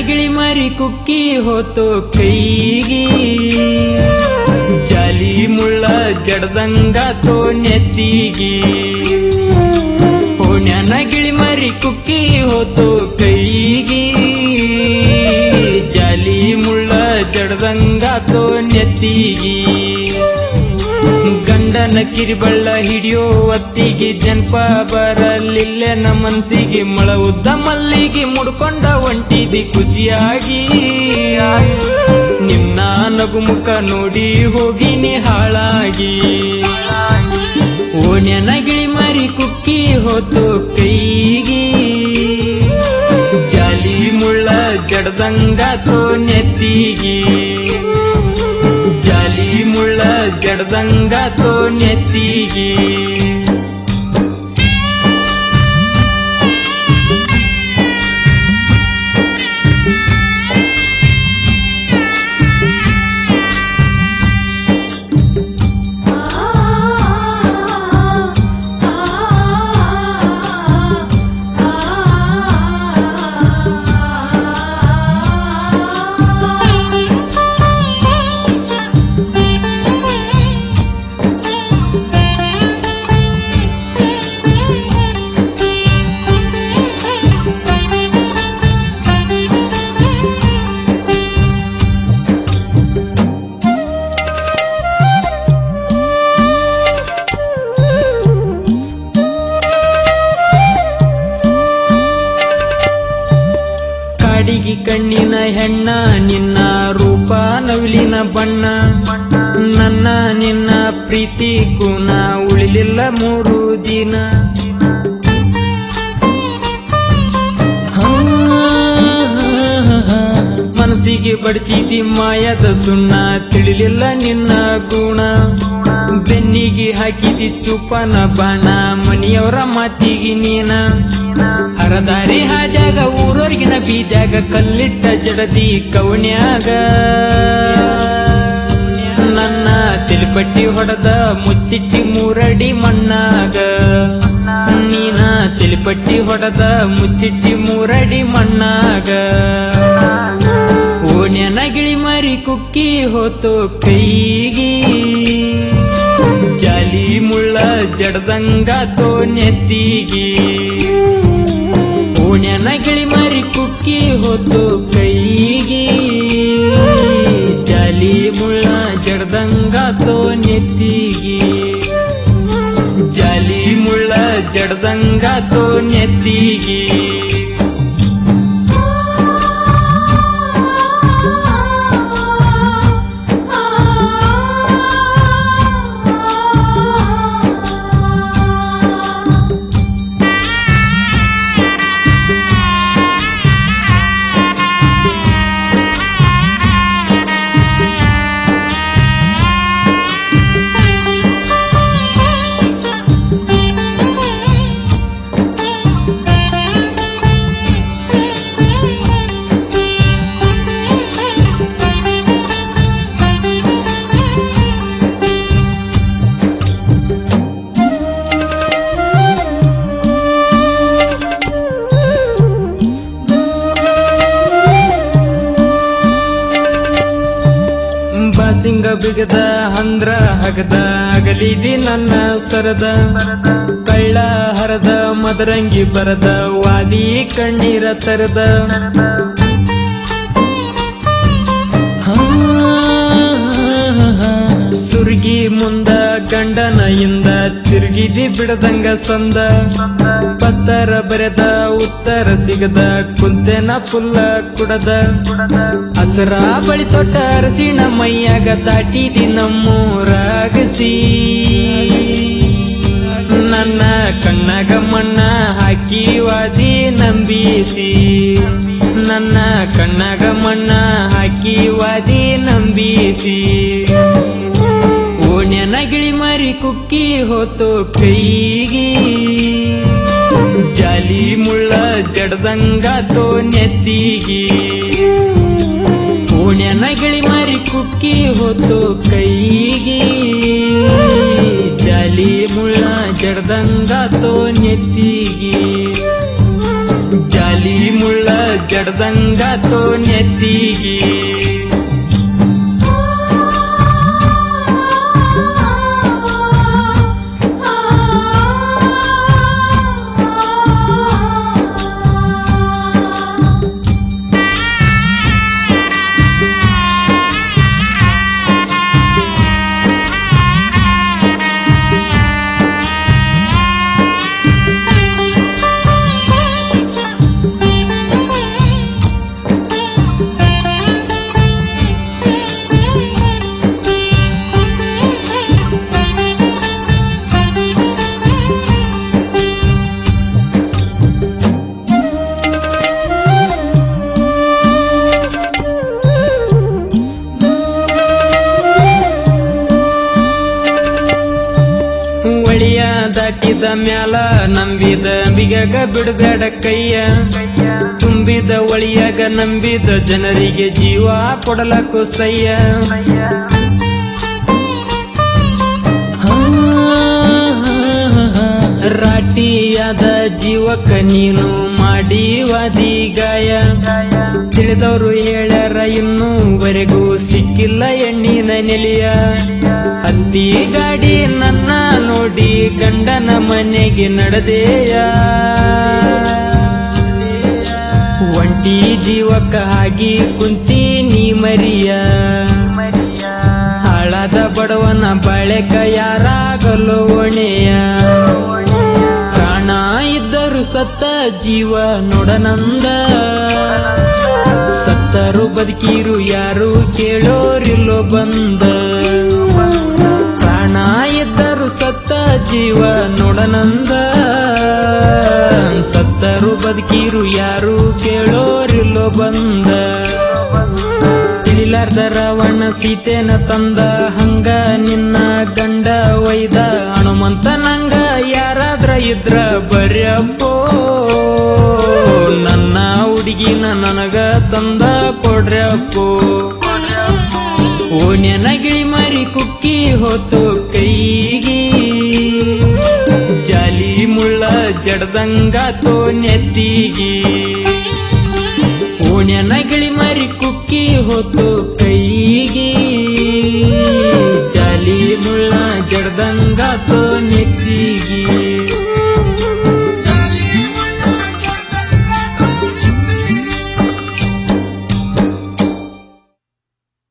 ಗಿಳಿ ಮರಿ ಕುಕ್ಕಿ ಹೋತು ಕೈಗಿ ಜಾಲಿ ಮುಳ್ಳ ಜಡ್ದಂಗಾತೋ ನೆತ್ತಿಗಿ ಪುಣ್ಯನ ಗಿಳಿ ಮರಿ ಕುಕ್ಕಿ ಹೋತು ಕೈಗಿ ಜಾಲಿ ಮುಳ್ಳ ಜಡ್ದಂಗಾತೋ ನೆತ್ತಿಗಿ ಗಂಡನ ಕಿರಿಬಳ್ಳ ಹಿಡಿಯೋ ಹೊತ್ತಿಗೆ ಜನ್ಪ ಬರಲಿಲ್ಲ ಮನ್ಸಿಗೆ ಮಳ ಉದ್ದ ಮಲ್ಲಿಗೆ ಮುಡ್ಕೊಂಡ ಒಂಟಿದಿ ಖುಷಿಯಾಗಿ ನಿನ್ನ ನಗುಮುಖ ನೋಡಿ ಹೋಗಿನಿ ಹಾಳಾಗಿ ಓಣ್ಯನ ಗಿಳಿ ಮರಿ ಕುಕ್ಕಿ ಹೋತು ಕೈಗಿ ಜಾಲಿ ಮುಳ್ಳ ಜಡ್ದಂಗಾತೋ ನೆತ್ತಿಗಿ ಜಾಲಿ ಮುಳ್ಳ ಜಡ್ದಂಗಾತೋ ನೆತ್ತಿಗಿ ಕಾಡಿಗೆ ಕಣ್ಣಿನ ಹೆಣ್ಣ ನಿನ್ನ ರೂಪ ನವಿಲಿನ ಬಣ್ಣ ನನ್ನ ನಿನ್ನ ಪ್ರೀತಿ ಗುಣ ಉಳಿಲಿಲ್ಲ ಮೂರು ದಿನ ಮನಸ್ಸಿಗೆ ಬಡಿಸಿದಿ ಮಾಯದ ಸುಣ್ಣ ತಿಳಿಲಿಲ್ಲ ನಿನ್ನ ಗುಣ ಬೆನ್ನಿಗೆ ಹಾಕಿದಿ ಚುಪ್ಪನ ಬಾಣ ಮನೆಯವರ ಮಾತಿಗೆ ನೀನ ಹರದಾರಿ ಹಾದ್ಯಾಗ ಊರೊರ್ಗಿನ ಬೀದ್ಯಾಗ ಕಲ್ಲಿಟ್ಟ ಜಡದಿ ಕವನ್ಯಾಗ ನನ್ನ ತಿಲ್ಪಟ್ಟಿ ಹೊಡೆದ ಮುಚ್ಚಿಟ್ಟಿ ಮೂರಡಿ ಮಣ್ಣಾಗ ನೀನ ತಿಲ್ಪಟ್ಟಿ ಹೊಡೆದ ಮುಚ್ಚಿಟ್ಟಿ ಮೂರಡಿ ಮಣ್ಣಾಗ ಓಣ್ಯನ ಗಿಳಿ ಮರಿ ಕುಕ್ಕಿ ಹೋತು ಕೈಗಿ ಜಾಲಿ ಮುಳ್ಳ ಜಡ್ದಂಗಾತೋ ನೆತ್ತಿಗಿ ಓಣ್ಯನ ಗಿಳಿ ಮರಿ ಕುಕ್ಕಿ ಹೋತು ಕೈಗಿ ಜಾಲಿ ಮುಳ್ಳ ಜಡ್ದಂಗಾತೋ ನೆತ್ತಿಗಿ ಜಾಲಿ ಮುಳ್ಳ ಜಡ್ದಂಗಾತೋ ನೆತ್ತಿಗಿ ಬಾಸಿಂಗ ಬಿಗದ ಹಂದ್ರ ಹಗದ ಅಗಲಿದಿ ನನ್ನ ಸರದ ಕಳ್ಳ ಹರದ ಮದರಂಗಿ ಬರದ ವಾದಿ ಕಣ್ಣೀರ ತರದ ಸುರ್ಗಿ ಮುಂದ ಗಂಡನ ಇಂದ ತಿರುಗಿದಿ ಬಿಡದಂಗ ಸಂದ ಪತ್ತರ ಬರೆದ ಉತ್ತರ ಸಿಗದ ಕುಂತೆನ ಫುಲ್ಲ ಕುಡದ ಹಸರ ಬಳಿ ತೊಟ್ಟ ಅರಸಿಣ ಮೈಯಾಗ ದಾಟಿದಿ ನಮ್ಮೂರಾಗಸಿ ನನ್ನ ಕಣ್ಣಾಗ ಮಣ್ಣ ಹಾಕಿ ವಾದಿ ನಂಬಿಸಿ ನನ್ನ ಕಣ್ಣಾಗ ಮಣ್ಣ ಹಾಕಿ ವಾದಿ ನಂಬಿಸಿ ಓಣ್ಯನ ಗಿಳಿ ಮರಿ ಕುಕ್ಕಿ ಹೋತು ಕೈಗಿ ಜಾಲಿ ಮುಳ್ಳ ಜಡ್ದಂಗಾತೋ ನೆತ್ತಿಗಿ ಓಣ್ಯನ ಗಿಳಿ ಮರಿ ಕುಕ್ಕಿ ಹೋತು ಕೈಗಿ ಜಾಲಿ ಮುಳ್ಳ ಜಡ್ದಂಗಾತೋ ನೆತ್ತಿಗಿ ಜಾಲಿ ಜಾಲಿ ಮುಳ್ಳ ಜಡ್ದಂಗಾತೋ ನೆತ್ತಿಗಿ ಒಳಿಯ ದಾಟಿದ ಮ್ಯಾಲ ನಂಬಿದ ಬಿಗಗ ಬಿಡಬೇಡ ಕೈಯ ತುಂಬಿದ ಒಳಿಯಾಗ ನಂಬಿದ ಜನರಿಗೆ ಜೀವ ಕೊಡಲಕ್ಕು ಸಯ್ಯ ರಾಟಿಯಾದ ಜೀವಕ್ಕ ನೀನು ಮಾಡಿ ವಾದಿ ಗಾಯ ತಿಳಿದವರು ಹೇಳ್ಯಾರ ಇನ್ನೂವರೆಗೂ ಸಿಕ್ಕಿಲ್ಲ ಎಣ್ಣಿನ ನೆಲೆಯ ಹತ್ತಿ ಗಾಡಿ ನನ್ನ ನೋಡಿ ಗಂಡನ ಮನೆಗೆ ನಡೆದೆಯ ಒಂಟಿ ಜೀವಕ್ಕ ಹಾಗಿ ಕುಂತಿ ನೀ ಮರಿಯ ಹಾಳಾದ ಬಡವನ ಬಾಳೆಕ ಯಾರಾಗಲು ಒಣೆಯ ಪ್ರಾಣ ಇದ್ದರು ಸತ್ತ ಜೀವ ನೋಡನಂದ ಸತ್ತರು ಬದುಕಿರು ಯಾರು ಕೇಳೋರಿಲ್ಲೋ ಬಂದ ಪ್ರಾಣ ಇದ್ದರು ಸತ್ತ ಜೀವ ನೋಡನಂದ ಸತ್ತರು ಬದುಕಿರು ಯಾರು ಕೇಳೋರಿಲ್ಲೋ ಬಂದ ತಿಳಿಲಾರ್ದ ರಾವಣ ಸೀತೆನ ತಂದ ಹಂಗ ನಿನ್ನ ಗಂಡ ಒಯ್ದ ಹನುಮಂತ ನಂಗ ಯಾರಾದ್ರ ಇದ್ರ ಬರ್ಯಪ್ಪೋ ನನ್ನ ಹುಡುಗಿನ ನನಗ ತಂದ ಕೊಡ್ರಪ್ಪೋ ಓಣ್ಯನ ಗಿಳಿ ಮರಿ ಕುಕ್ಕಿ ಹೋತು ಕೈಗಿ ಜಾಲಿ ಮುಳ್ಳ ಜಡ್ದಂಗಾತೋ ನೆತ್ತಿಗಿ ಓಣ್ಯನ ಗಿಳಿ ಮರಿ ಕುಕ್ಕಿ ಹೋತು ಕೈಗಿ ಜಾಲಿ ಮುಳ್ಳ ಜಡ್ದಂಗಾತೋ ನೆತ್ತಿಗಿ